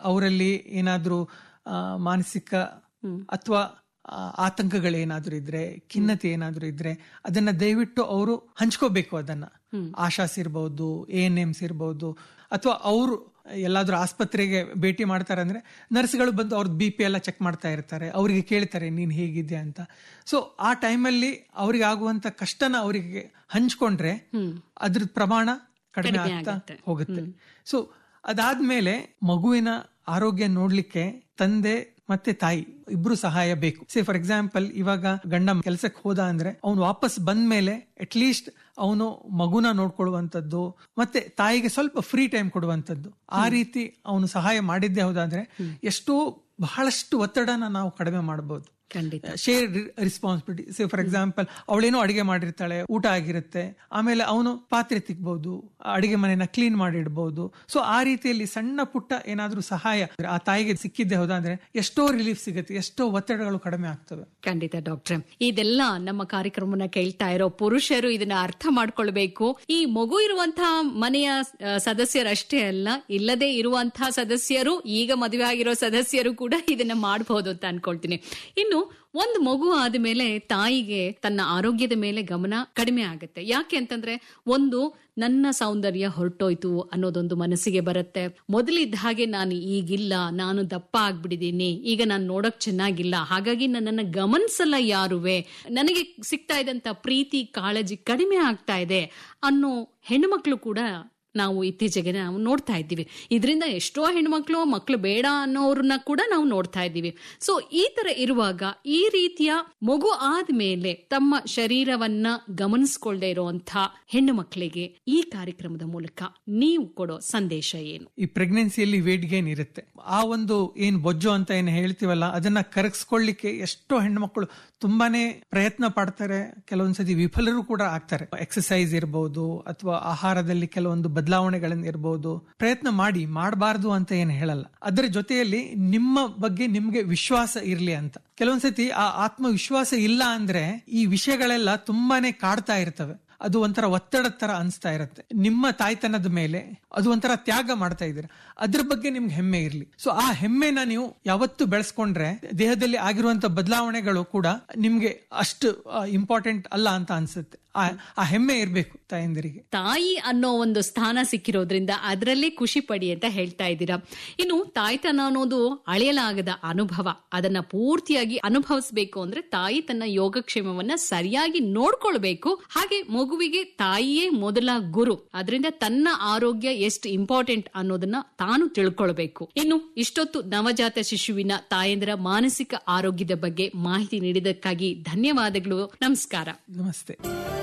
ಅವರಲ್ಲಿ ಏನಾದ್ರೂ ಆ, ಮಾನಸಿಕ ಅಥವಾ ಆತಂಕಗಳೇನಾದ್ರೂ ಇದ್ರೆ ಖಿನ್ನತೆ ಏನಾದ್ರೂ ಇದ್ರೆ ಅದನ್ನ ದಯವಿಟ್ಟು ಅವರು ಹಂಚ್ಕೋಬೇಕು ಅದನ್ನ ಆಶಾಸ್ ಇರ್ಬೋದು ಎ ಎನ್ ಎಮ್ಸ್ ಇರ್ಬೋದು ಅಥವಾ ಅವರು ಎಲ್ಲಾದ್ರೂ ಆಸ್ಪತ್ರೆಗೆ ಭೇಟಿ ಮಾಡ್ತಾರೆ ಅಂದ್ರೆ ನರ್ಸ್ಗಳು ಬಂದು ಅವ್ರದ್ದು ಬಿ ಪಿ ಎಲ್ಲ ಚೆಕ್ ಮಾಡ್ತಾ ಇರ್ತಾರೆ ಅವರಿಗೆ ಕೇಳ್ತಾರೆ ನೀನ್ ಹೇಗಿದ್ಯಾ ಅಂತ ಸೊ ಆ ಟೈಮಲ್ಲಿ ಅವ್ರಿಗೆ ಆಗುವಂತ ಕಷ್ಟನ ಅವರಿಗೆ ಹಂಚ್ಕೊಂಡ್ರೆ ಅದ್ರ ಪ್ರಮಾಣ ಕಡಿಮೆ ಕಡಿಮೆ ಆಗ್ತಾ ಆಗುತ್ತೆ. ಹೋಗುತ್ತೆ ಸೊ ಅದಾದ್ಮೇಲೆ ಮಗುವಿನ ಆರೋಗ್ಯ ನೋಡ್ಲಿಕ್ಕೆ ತಂದೆ ಮತ್ತೆ ತಾಯಿ ಇಬ್ರು ಸಹಾಯ ಬೇಕು ಸೇ ಫಾರ್ ಎಕ್ಸಾಂಪಲ್ ಇವಾಗ ಗಂಡ ಕೆಲ್ಸಕ್ಕೆ ಹೋದ ಅಂದ್ರೆ ಅವನು ವಾಪಸ್ ಬಂದ ಮೇಲೆ ಅಟ್ ಲೀಸ್ಟ್ ಅವನು ಮಗುನ ನೋಡ್ಕೊಳ್ಳುವಂಥದ್ದು ಮತ್ತೆ ತಾಯಿಗೆ ಸ್ವಲ್ಪ ಫ್ರೀ ಟೈಮ್ ಕೊಡುವಂಥದ್ದು ಆ ರೀತಿ ಅವನು ಸಹಾಯ ಮಾಡಿದ್ದೇ ಹೌದಾದ್ರೆ ಎಷ್ಟೋ ಬಹಳಷ್ಟು ಒತ್ತಡನ ನಾವು ಕಡಿಮೆ ಮಾಡಬಹುದು ಖಂಡಿತ share responsibility say for example ಅವಳೇನೋ ಅಡಿಗೆ ಮಾಡಿರ್ತಾಳೆ ಊಟ ಆಗಿರುತ್ತೆ ಆಮೇಲೆ ಅವನು ಪಾತ್ರೆ ತಿಕ್ಬಹುದು ಅಡಿಗೆ ಮನೆನ ಕ್ಲೀನ್ ಮಾಡಿಡ್ಬಹುದು ಸೊ ಆ ರೀತಿಯಲ್ಲಿ ಸಣ್ಣ ಪುಟ್ಟ ಏನಾದ್ರೂ ಸಹಾಯ ಆ ತಾಯಿಗೆ ಸಿಕ್ಕಿದ್ದೆ ಹೌದಾದ್ರೆ ಎಷ್ಟೋ ರಿಲೀಫ್ ಸಿಗುತ್ತೆ ಎಷ್ಟೋ ಒತ್ತಡಗಳು ಕಡಿಮೆ ಆಗ್ತವೆ ಖಂಡಿತ ಡಾಕ್ಟ್ರೆ ಇದೆಲ್ಲ ನಮ್ಮ ಕಾರ್ಯಕ್ರಮನ ಕೇಳ್ತಾ ಇರೋ ಪುರುಷರು ಇದನ್ನ ಅರ್ಥ ಮಾಡ್ಕೊಳ್ಬೇಕು ಈ ಮಗು ಇರುವಂತಹ ಮನೆಯ ಆ, ಸದಸ್ಯರಷ್ಟೇ ಅಲ್ಲ ಇಲ್ಲದೆ ಇರುವಂತಹ ಸದಸ್ಯರು ಈಗ ಮದುವೆ ಆಗಿರೋ ಸದಸ್ಯರು ಕೂಡ ಇದನ್ನ ಮಾಡಬಹುದು ಅಂತ ಅನ್ಕೊಳ್ತೀನಿ ಇನ್ನು ಒಂದು ಮಗು ಆದ್ಮೇಲೆ ತಾಯಿಗೆ ತನ್ನ ಆರೋಗ್ಯದ ಮೇಲೆ ಗಮನ ಕಡಿಮೆ ಆಗುತ್ತೆ ಯಾಕೆ ಅಂತಂದ್ರೆ ಒಂದು ನನ್ನ ಸೌಂದರ್ಯ ಹೊರಟೋಯ್ತು ಅನ್ನೋದೊಂದು ಮನಸ್ಸಿಗೆ ಬರುತ್ತೆ ಮೊದಲಿದ್ದ ಹಾಗೆ ನಾನು ಈಗಿಲ್ಲ ನಾನು ದಪ್ಪ ಆಗ್ಬಿಟ್ಟಿದ್ದೀನಿ ಈಗ ನಾನು ನೋಡಕ್ ಚೆನ್ನಾಗಿಲ್ಲ ಹಾಗಾಗಿ ನನ್ನನ್ನು ಗಮನಿಸಲ್ಲ ಯಾರುವೆ ನನಗೆ ಸಿಗ್ತಾ ಇದ್ದಂತ ಪ್ರೀತಿ ಕಾಳಜಿ ಕಡಿಮೆ ಆಗ್ತಾ ಇದೆ ಅನ್ನೋ ಹೆಣ್ಣುಮಕ್ಳು ಕೂಡ ನಾವು ಇತ್ತೀಚೆಗೆ ನಾವು ನೋಡ್ತಾ ಇದ್ದೀವಿ ಇದರಿಂದ ಎಷ್ಟೋ ಹೆಣ್ಮಕ್ಳು ಮಕ್ಳು ಬೇಡ ಅನ್ನೋರನ್ನ ಕೂಡ ನಾವು ನೋಡ್ತಾ ಇದ್ದೀವಿ ಸೊ ಈ ತರ ಇರುವಾಗ ಈ ರೀತಿಯ ಮಗು ಆದ್ಮೇಲೆ ತಮ್ಮ ಶರೀರವನ್ನ ಗಮನಿಸ್ಕೊಳ್ದೇ ಇರುವಂತ ಹೆಣ್ಣು ಮಕ್ಕಳಿಗೆ ಈ ಕಾರ್ಯಕ್ರಮದ ಮೂಲಕ ನೀವು ಕೊಡೋ ಸಂದೇಶ ಏನು ಈ ಪ್ರೆಗ್ನೆನ್ಸಿಯಲ್ಲಿ ವೇಟ್ ಗೇನ್ ಇರುತ್ತೆ ಆ ಒಂದು ಏನ್ ಬೊಜ್ಜು ಅಂತ ಏನ್ ಹೇಳ್ತೀವಲ್ಲ ಅದನ್ನ ಕರಗಿಸ್ಕೊಳ್ಳಿಕ್ಕೆ ಎಷ್ಟೋ ಹೆಣ್ಮಕ್ಳು ತುಂಬಾನೇ ಪ್ರಯತ್ನ ಪಡ್ತಾರೆ ಕೆಲವೊಂದ್ಸತಿ ವಿಫಲರು ಕೂಡ ಆಗ್ತಾರೆ ಎಕ್ಸಸೈಸ್ ಇರಬಹುದು ಅಥವಾ ಆಹಾರದಲ್ಲಿ ಕೆಲವೊಂದು ಬದಲಾವಣೆಗಳನ್ನ ಇರಬಹುದು ಪ್ರಯತ್ನ ಮಾಡಿ ಮಾಡಬಾರ್ದು ಅಂತ ಏನು ಹೇಳಲ್ಲ ಅದರ ಜೊತೆಯಲ್ಲಿ ನಿಮ್ಮ ಬಗ್ಗೆ ನಿಮ್ಗೆ ವಿಶ್ವಾಸ ಇರ್ಲಿ ಅಂತ ಕೆಲವೊಂದ್ಸತಿ ಆ ಆತ್ಮವಿಶ್ವಾಸ ಇಲ್ಲ ಅಂದ್ರೆ ಈ ವಿಷಯಗಳೆಲ್ಲ ತುಂಬಾನೇ ಕಾಡ್ತಾ ಇರ್ತವೆ ಅದು ಒಂಥರ ಒತ್ತಡದ ತರ ಅನಿಸ್ತಾ ಇರುತ್ತೆ ನಿಮ್ಮ ತಾಯ್ತನದ ಮೇಲೆ ಅದು ಒಂಥರ ತ್ಯಾಗ ಮಾಡ್ತಾ ಇದ್ದೀರಾ ಅದ್ರ ಬಗ್ಗೆ ನಿಮ್ಗೆ ಹೆಮ್ಮೆ ಇರ್ಲಿ ಸೊ ಆ ಹೆಮ್ಮೆನ ನೀವು ಯಾವತ್ತು ಬೆಳೆಸ್ಕೊಂಡ್ರೆ ದೇಹದಲ್ಲಿ ಆಗಿರುವಂತ ಬದಲಾವಣೆಗಳು ಕೂಡ ನಿಮ್ಗೆ ಅಷ್ಟು ಇಂಪಾರ್ಟೆಂಟ್ ಅಲ್ಲ ಅಂತ ಅನ್ಸುತ್ತೆ ಆ ಆ ಹೆಮ್ಮೆ ಇರ್ಬೇಕು ತಾಯಂದಿರಿಗೆ ತಾಯಿ ಅನ್ನೋ ಒಂದು ಸ್ಥಾನ ಸಿಕ್ಕಿರೋದ್ರಿಂದ ಅದರಲ್ಲೇ ಖುಷಿ ಪಡಿ ಅಂತ ಹೇಳ್ತಾ ಇದ್ದೀರಾ ಇನ್ನು ತಾಯ್ತನ ಅನ್ನೋದು ಅಳೆಯಲಾಗದ ಅನುಭವ ಅದನ್ನ ಪೂರ್ತಿಯಾಗಿ ಅನುಭವಿಸಬೇಕು ಅಂದ್ರೆ ತಾಯಿ ತನ್ನ ಯೋಗಕ್ಷೇಮವನ್ನ ಸರಿಯಾಗಿ ನೋಡ್ಕೊಳ್ಬೇಕು ಹಾಗೆ ಮಗುವಿಗೆ ತಾಯಿಯೇ ಮೊದಲ ಗುರು ಅದರಿಂದ ತನ್ನ ಆರೋಗ್ಯ ಎಷ್ಟು ಇಂಪಾರ್ಟೆಂಟ್ ಅನ್ನೋದನ್ನ ತಾನು ತಿಳ್ಕೊಳ್ಬೇಕು ಇನ್ನು ಇಷ್ಟೊತ್ತು ನವಜಾತ ಶಿಶುವಿನ ತಾಯಂದಿರ ಮಾನಸಿಕ ಆರೋಗ್ಯದ ಬಗ್ಗೆ ಮಾಹಿತಿ ನೀಡಿದ್ದಕ್ಕಾಗಿ ಧನ್ಯವಾದಗಳು ನಮಸ್ಕಾರ ನಮಸ್ತೆ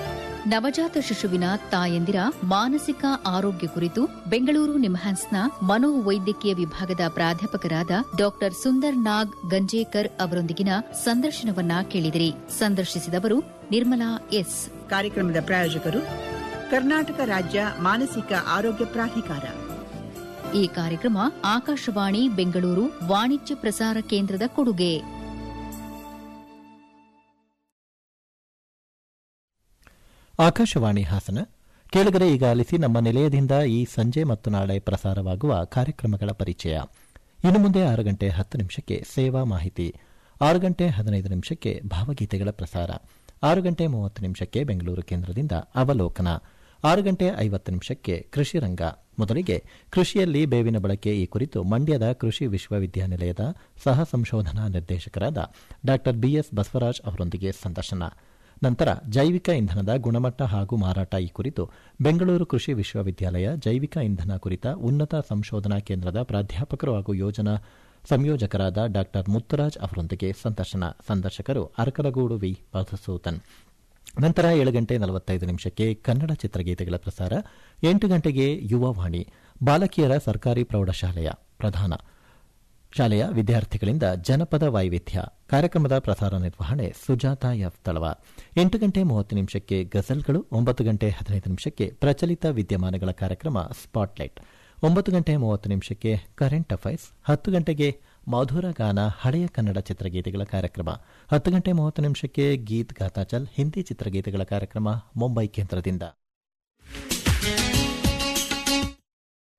ನವಜಾತ ಶಿಶುವಿನ ತಾಯಂದಿರ ಮಾನಸಿಕ ಆರೋಗ್ಯ ಕುರಿತು ಬೆಂಗಳೂರು ನಿಮ್ಹಾನ್ಸ್ನ ಮನೋವೈದ್ಯಕೀಯ ವಿಭಾಗದ ಪ್ರಾಧ್ಯಾಪಕರಾದ ಡಾಕ್ಟರ್ ಸುಂದರ್ ನಾಗ್ ಗಂಜೇಕರ್ ಅವರೊಂದಿಗಿನ ಸಂದರ್ಶನವನ್ನ ಕೇಳಿದಿರಿ ಸಂದರ್ಶಿಸಿದವರು ನಿರ್ಮಲಾ ಎಸ್ ಕಾರ್ಯಕ್ರಮದ ಪ್ರಾಯೋಜಕರು ಕರ್ನಾಟಕ ರಾಜ್ಯ ಮಾನಸಿಕ ಆರೋಗ್ಯ ಪ್ರಾಧಿಕಾರ ಈ ಕಾರ್ಯಕ್ರಮ ಆಕಾಶವಾಣಿ ಬೆಂಗಳೂರು ವಾಣಿಜ್ಯ ಪ್ರಸಾರ ಕೇಂದ್ರದ ಕೊಡುಗೆ ಆಕಾಶವಾಣಿ ಹಾಸನ ಕೇಳಿದರೆ ಈಗ ಆಲಿಸಿ ನಮ್ಮ ನಿಲಯದಿಂದ ಈ ಸಂಜೆ ಮತ್ತು ನಾಳೆ ಪ್ರಸಾರವಾಗುವ ಕಾರ್ಯಕ್ರಮಗಳ ಪರಿಚಯ ಇನ್ನು ಮುಂದೆ ಆರು ಗಂಟೆ ಹತ್ತು ನಿಮಿಷಕ್ಕೆ ಸೇವಾ ಮಾಹಿತಿ ಆರು ಗಂಟೆ ಹದಿನೈದು ನಿಮಿಷಕ್ಕೆ ಭಾವಗೀತೆಗಳ ಪ್ರಸಾರ ಆರು ಗಂಟೆ ಮೂವತ್ತು ನಿಮಿಷಕ್ಕೆ ಬೆಂಗಳೂರು ಕೇಂದ್ರದಿಂದ ಅವಲೋಕನ ಆರು ಗಂಟೆ ಐವತ್ತು ನಿಮಿಷಕ್ಕೆ ಕೃಷಿ ರಂಗ ಮೊದಲಿಗೆ ಕೃಷಿಯಲ್ಲಿ ಬೇವಿನ ಬಳಕೆ ಈ ಕುರಿತು ಮಂಡ್ಯದ ಕೃಷಿ ವಿಶ್ವವಿದ್ಯಾನಿಲಯದ ಸಹ ಸಂಶೋಧನಾ ನಿರ್ದೇಶಕರಾದ ಡಾ ಬಿಎಸ್ ಬಸವರಾಜ್ ಅವರೊಂದಿಗೆ ಸಂದರ್ಶನ ನಂತರ ಜೈವಿಕ ಇಂಧನದ ಗುಣಮಟ್ಟ ಹಾಗೂ ಮಾರಾಟ ಈ ಕುರಿತು ಬೆಂಗಳೂರು ಕೃಷಿ ವಿಶ್ವವಿದ್ಯಾಲಯ ಜೈವಿಕ ಇಂಧನ ಕುರಿತ ಉನ್ನತ ಸಂಶೋಧನಾ ಕೇಂದ್ರದ ಪ್ರಾಧ್ಯಾಪಕರು ಹಾಗೂ ಯೋಜನಾ ಸಂಯೋಜಕರಾದ ಡಾ ಮುತ್ತರಾಜ್ ಅವರೊಂದಿಗೆ ಸಂದರ್ಶನ ಸಂದರ್ಶಕರು ಅರಕಲಗೂಡು ವಿ ಮಧುಸೂದನ್ ನಂತರ ಏಳು ಗಂಟೆ ನಲವತ್ತೈದು ನಿಮಿಷಕ್ಕೆ ಕನ್ನಡ ಚಿತ್ರಗೀತೆಗಳ ಪ್ರಸಾರ ಎಂಟು ಗಂಟೆಗೆ ಯುವವಾಣಿ ಬಾಲಕಿಯರ ಸರ್ಕಾರಿ ಪ್ರೌಢಶಾಲೆಯ ಪ್ರಧಾನ ಶಾಲೆಯ ವಿದ್ಯಾರ್ಥಿಗಳಿಂದ ಜನಪದ ವೈವಿಧ್ಯ ಕಾರ್ಯಕ್ರಮದ ಪ್ರಸಾರ ನಿರ್ವಹಣೆ ಸುಜಾತ ಎಫ್ ತಳವ ಎಂಟು ಗಂಟೆ ಮೂವತ್ತು ನಿಮಿಷಕ್ಕೆ ಗಜಲ್ಗಳು ಒಂಬತ್ತು ಗಂಟೆ ಹದಿನೈದು ನಿಮಿಷಕ್ಕೆ ಪ್ರಚಲಿತ ವಿದ್ಯಮಾನಗಳ ಕಾರ್ಯಕ್ರಮ ಸ್ಪಾಟ್ಲೈಟ್ ಒಂಬತ್ತು ಗಂಟೆ ಮೂವತ್ತು ನಿಮಿಷಕ್ಕೆ ಕರೆಂಟ್ ಅಫೈರ್ಸ್ ಹತ್ತು ಗಂಟೆಗೆ ಮಧುರ ಗಾನ ಹಳೆಯ ಕನ್ನಡ ಚಿತ್ರಗೀತೆಗಳ ಕಾರ್ಯಕ್ರಮ ಹತ್ತು ಗಂಟೆ ಮೂವತ್ತು ನಿಮಿಷಕ್ಕೆ ಗೀತ್ ಗಾತಾಚಲ್ ಹಿಂದಿ ಚಿತ್ರಗೀತೆಗಳ ಕಾರ್ಯಕ್ರಮ ಮುಂಬೈ ಕೇಂದ್ರದಿಂದ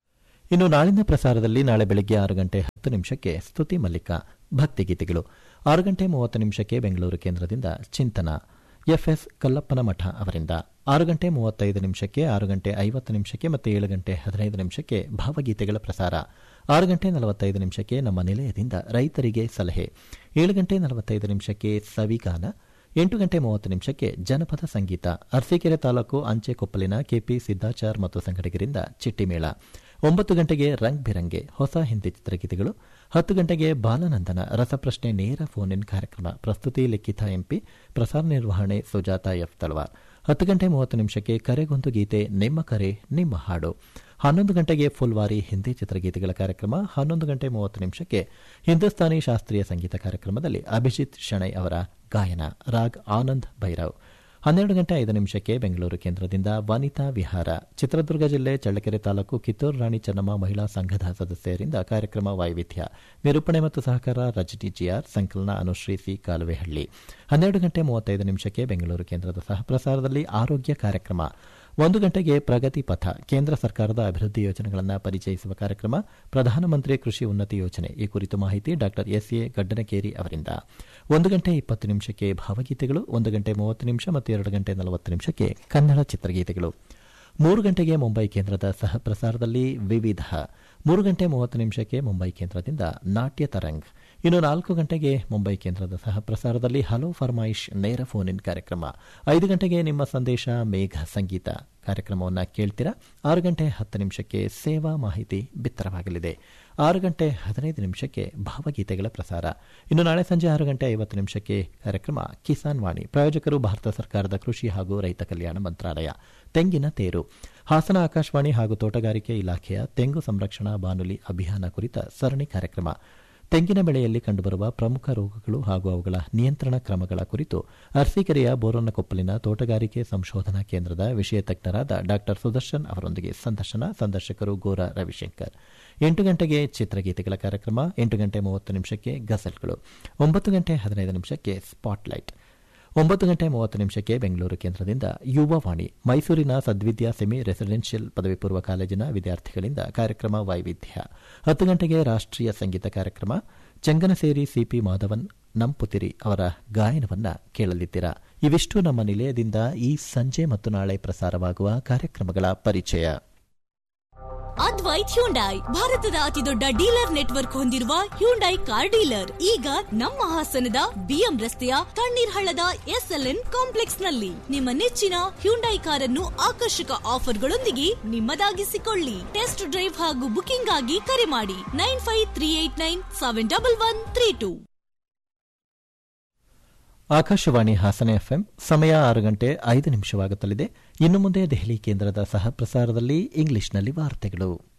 ಇನ್ನು ನಾಳಿನ ಪ್ರಸಾರದಲ್ಲಿ ನಾಳೆ ಬೆಳಗ್ಗೆ ಆರು ಗಂಟೆ ಹತ್ತು ನಿಮಿಷಕ್ಕೆ ಸ್ತುತಿ ಮಲ್ಲಿಕ ಭಕ್ತಿಗೀತೆಗಳು ಆರು ಗಂಟೆ ಮೂವತ್ತು ನಿಮಿಷಕ್ಕೆ ಬೆಂಗಳೂರು ಕೇಂದ್ರದಿಂದ ಚಿಂತನ ಎಫ್ಎಸ್ ಕಲ್ಲಪ್ಪನ ಮಠ ಅವರಿಂದ ಆರು ಗಂಟೆ ಮೂವತ್ತೈದು ನಿಮಿಷಕ್ಕೆ ಆರು ಗಂಟೆ ಐವತ್ತು ನಿಮಿಷಕ್ಕೆ ಮತ್ತು ಏಳು ಗಂಟೆ ಹದಿನೈದು ನಿಮಿಷಕ್ಕೆ ಭಾವಗೀತೆಗಳ ಪ್ರಸಾರ ಆರು ಗಂಟೆ ನಲವತ್ತೈದು ನಿಮಿಷಕ್ಕೆ ನಮ್ಮ ನಿಲಯದಿಂದ ರೈತರಿಗೆ ಸಲಹೆ ಏಳು ಗಂಟೆ ನಲವತ್ತೈದು ನಿಮಿಷಕ್ಕೆ ಸವಿಗಾನ ಎಂಟು ಗಂಟೆ ಮೂವತ್ತು ನಿಮಿಷಕ್ಕೆ ಜನಪದ ಸಂಗೀತ ಅರಸೀಕೆರೆ ತಾಲೂಕು ಅಂಚೆ ಕೊಪ್ಪಲಿನ ಕೆಪಿ ಸಿದ್ದಾಚಾರ್ ಮತ್ತು ಸಂಘಟಕರಿಂದ ಚಿಟ್ಟಿಮೇಳ ಒಂಬತ್ತು ಗಂಟೆಗೆ ರಂಗ್ ಬಿರಂಗೆ ಹೊಸ ಹಿಂದಿ ಚಿತ್ರಗೀತೆಗಳು ಹತ್ತು ಗಂಟೆಗೆ ಬಾಲನಂದನ ರಸಪ್ರಶ್ನೆ ನೇರ ಫೋನ್ ಇನ್ ಕಾರ್ಯಕ್ರಮ ಪ್ರಸ್ತುತಿ ಲಿಖಿತ ಎಂಪಿ ಪ್ರಸಾರ ನಿರ್ವಹಣೆ ಸುಜಾತ ಎಫ್ ತಳವಾರ್ ಹತ್ತು ಗಂಟೆ ಮೂವತ್ತು ನಿಮಿಷಕ್ಕೆ ಕರೆಗೊಂದು ಗೀತೆ ನಿಮ್ಮ ಕರೆ ನಿಮ್ಮ ಹಾಡು ಹನ್ನೊಂದು ಗಂಟೆಗೆ ಫುಲ್ವಾರಿ ಹಿಂದಿ ಚಿತ್ರಗೀತೆಗಳ ಕಾರ್ಯಕ್ರಮ ಹನ್ನೊಂದು ಗಂಟೆ ಮೂವತ್ತು ನಿಮಿಷಕ್ಕೆ ಹಿಂದೂಸ್ತಾನಿ ಶಾಸ್ತ್ರೀಯ ಸಂಗೀತ ಕಾರ್ಯಕ್ರಮದಲ್ಲಿ ಅಭಿಜಿತ್ ಶಣೈ ಅವರ ಗಾಯನ ರಾಗ್ ಆನಂದ್ ಭೈರವ್ ಹನ್ನೆರಡು ಗಂಟೆ ಐದು ನಿಮಿಷಕ್ಕೆ ಬೆಂಗಳೂರು ಕೇಂದ್ರದಿಂದ ವನಿತಾ ವಿಹಾರ ಚಿತ್ರದುರ್ಗ ಜಿಲ್ಲೆ ಚಳ್ಳಕೆರೆ ತಾಲೂಕು ಕಿತ್ತೂರು ರಾಣಿ ಚೆನ್ನಮ್ಮ ಮಹಿಳಾ ಸಂಘದ ಸದಸ್ಯರಿಂದ ಕಾರ್ಯಕ್ರಮ ವೈವಿಧ್ಯ ನಿರೂಪಣೆ ಮತ್ತು ಸಹಕಾರ ರಜನಿ ಜಿಆರ್ ಸಂಕಲನ ಅನುಶ್ರೀ ಸಿ ಕಾಲುವೆಹಳ್ಳಿ ಹನ್ನೆರಡು ಗಂಟೆ ಮೂವತ್ತೈದು ನಿಮಿಷಕ್ಕೆ ಬೆಂಗಳೂರು ಕೇಂದ್ರದ ಸಹಪ್ರಸಾರದಲ್ಲಿ ಆರೋಗ್ಯ ಕಾರ್ಯಕ್ರಮ ಒಂದು ಗಂಟೆಗೆ ಪ್ರಗತಿ ಪಥ ಕೇಂದ್ರ ಸರ್ಕಾರದ ಅಭಿವೃದ್ಧಿ ಯೋಜನೆಗಳನ್ನು ಪರಿಚಯಿಸುವ ಕಾರ್ಯಕ್ರಮ ಪ್ರಧಾನಮಂತ್ರಿ ಕೃಷಿ ಉನ್ನತಿ ಯೋಜನೆ ಈ ಕುರಿತು ಮಾಹಿತಿ ಡಾ ಎಸ್ ಎ ಗಡ್ಡನಕೇರಿ ಅವರಿಂದ ಒಂದು ಗಂಟೆ ಇಪ್ಪತ್ತು ನಿಮಿಷಕ್ಕೆ ಭಾವಗೀತೆಗಳು ಒಂದು ಗಂಟೆ ಮೂವತ್ತು ನಿಮಿಷ ಮತ್ತು ಎರಡು ಗಂಟೆ ನಲವತ್ತು ನಿಮಿಷಕ್ಕೆ ಕನ್ನಡ ಚಿತ್ರಗೀತೆಗಳು ಮೂರು ಗಂಟೆಗೆ ಮುಂಬೈ ಕೇಂದ್ರದ ಸಹ ಪ್ರಸಾರದಲ್ಲಿ ವಿವಿಧ ಮೂರು ಗಂಟೆ ಮೂವತ್ತು ನಿಮಿಷಕ್ಕೆ ಮುಂಬೈ ಕೇಂದ್ರದಿಂದ ನಾಟ್ಯ ತರಂಗ್ ಇನ್ನು ನಾಲ್ಕು ಗಂಟೆಗೆ ಮುಂಬೈ ಕೇಂದ್ರದ ಸಹ ಪ್ರಸಾರದಲ್ಲಿ ಹಲೋ ಫರ್ಮಾಯಿಶ್ ನೇರ ಫೋನ್ ಇನ್ ಕಾರ್ಯಕ್ರಮ ಐದು ಗಂಟೆಗೆ ನಿಮ್ಮ ಸಂದೇಶ ಮೇಘ ಸಂಗೀತ ಕಾರ್ಯಕ್ರಮವನ್ನು ಕೇಳ್ತೀರಾ ಆರು ಗಂಟೆ ಹತ್ತು ನಿಮಿಷಕ್ಕೆ ಸೇವಾ ಮಾಹಿತಿ ಬಿತ್ತರವಾಗಲಿದೆ ಆರು ಗಂಟೆ ಹದಿನೈದು ನಿಮಿಷಕ್ಕೆ ಭಾವಗೀತೆಗಳ ಪ್ರಸಾರ ಇನ್ನು ನಾಳೆ ಸಂಜೆ ಆರು ಗಂಟೆ ಐವತ್ತು ನಿಮಿಷಕ್ಕೆ ಕಾರ್ಯಕ್ರಮ ಕಿಸಾನ್ ವಾಣಿ ಪ್ರಾಯೋಜಕರು ಭಾರತ ಸರ್ಕಾರದ ಕೃಷಿ ಹಾಗೂ ರೈತ ಕಲ್ಯಾಣ ಮಂತ್ರಾಲಯ ತೆಂಗಿನ ತೇರು ಹಾಸನ ಆಕಾಶವಾಣಿ ಹಾಗೂ ತೋಟಗಾರಿಕೆ ಇಲಾಖೆಯ ತೆಂಗು ಸಂರಕ್ಷಣಾ ಬಾನುಲಿ ಅಭಿಯಾನ ಕುರಿತ ಸರಣಿ ಕಾರ್ಯಕ್ರಮ ತೆಂಗಿನ ಬೆಳೆಯಲ್ಲಿ ಕಂಡುಬರುವ ಪ್ರಮುಖ ರೋಗಗಳು ಹಾಗೂ ಅವುಗಳ ನಿಯಂತ್ರಣ ಕ್ರಮಗಳ ಕುರಿತು ಅರಸೀಕೆರೆಯ ಬೋರನ್ನಕೊಪ್ಪಲಿನ ತೋಟಗಾರಿಕೆ ಸಂಶೋಧನಾ ಕೇಂದ್ರದ ವಿಷಯ ತಜ್ಞರಾದ ಡಾ ಸುದರ್ಶನ್ ಅವರೊಂದಿಗೆ ಸಂದರ್ಶನ ಸಂದರ್ಶಕರು ಗೋರ ರವಿಶಂಕರ್ ಎಂಟು ಗಂಟೆಗೆ ಚಿತ್ರಗೀತೆಗಳ ಕಾರ್ಯಕ್ರಮ ಎಂಟು ಗಂಟೆ ಮೂವತ್ತು ನಿಮಿಷಕ್ಕೆ ಗಸಲ್ಗಳು ಒಂಬತ್ತು ಗಂಟೆ ಹದಿನೈದು ನಿಮಿಷಕ್ಕೆ ಸ್ಪಾಟ್ಲೈಟ್ ಒಂಬತ್ತು ಗಂಟೆ ಮೂವತ್ತು ನಿಮಿಷಕ್ಕೆ ಬೆಂಗಳೂರು ಕೇಂದ್ರದಿಂದ ಯುವವಾಣಿ ಮೈಸೂರಿನ ಸದ್ವಿದ್ಯಾ ಸೆಮಿ ರೆಸಿಡೆನ್ಷಿಯಲ್ ಪದವಿ ಪೂರ್ವ ಕಾಲೇಜಿನ ವಿದ್ಯಾರ್ಥಿಗಳಿಂದ ಕಾರ್ಯಕ್ರಮ ವೈವಿಧ್ಯ ಹತ್ತು ಗಂಟೆಗೆ ರಾಷ್ಟ್ರೀಯ ಸಂಗೀತ ಕಾರ್ಯಕ್ರಮ ಚಂಗನಸೇರಿ ಸಿಪಿ ಮಾಧವನ್ ನಂಪುತಿರಿ ಅವರ ಗಾಯನವನ್ನ ಕೇಳಲಿದ್ದೀರಾ ಇವಿಷ್ಟು ನಮ್ಮ ನಿಲಯದಿಂದ ಈ ಸಂಜೆ ಮತ್ತು ನಾಳೆ ಪ್ರಸಾರವಾಗುವ ಕಾರ್ಯಕ್ರಮಗಳ ಪರಿಚಯ ಅದ್ವೈತ್ ಹ್ಯುಂಡೈ ಭಾರತದ ಅತಿದೊಡ್ಡ ಡೀಲರ್ ನೆಟ್ವರ್ಕ್ ಹೊಂದಿರುವ ಹ್ಯುಂಡೈ ಕಾರ್ ಡೀಲರ್ ಈಗ ನಮ್ಮ ಹಾಸನದ ಬಿಎಂ ರಸ್ತೆಯ ತಣ್ಣೀರ್ ಹಳ್ಳದ ಎಸ್ಎಲ್ಎನ್ ಕಾಂಪ್ಲೆಕ್ಸ್ ನಲ್ಲಿ ನಿಮ್ಮ ನೆಚ್ಚಿನ ಹ್ಯುಂಡೈ ಕಾರನ್ನು ಆಕರ್ಷಕ ಆಫರ್ಗಳೊಂದಿಗೆ ನಿಮ್ಮದಾಗಿಸಿಕೊಳ್ಳಿ ಟೆಸ್ಟ್ ಡ್ರೈವ್ ಹಾಗೂ ಬುಕಿಂಗ್ ಆಗಿ ಕರೆ ಮಾಡಿ nine five three eight nine seven double one three two Akashvani Hassan F M ಸಮಯ ಆರು ಗಂಟೆ ಐದು ನಿಮಿಷವಾಗುತ್ತಲಿದೆ ಇನ್ನು ಮುಂದೆ ದೆಹಲಿ ಕೇಂದ್ರದ ಸಹ ಪ್ರಸಾರದಲ್ಲಿ ಇಂಗ್ಲಿಷ್ನಲ್ಲಿ ವಾರ್ತೆಗಳು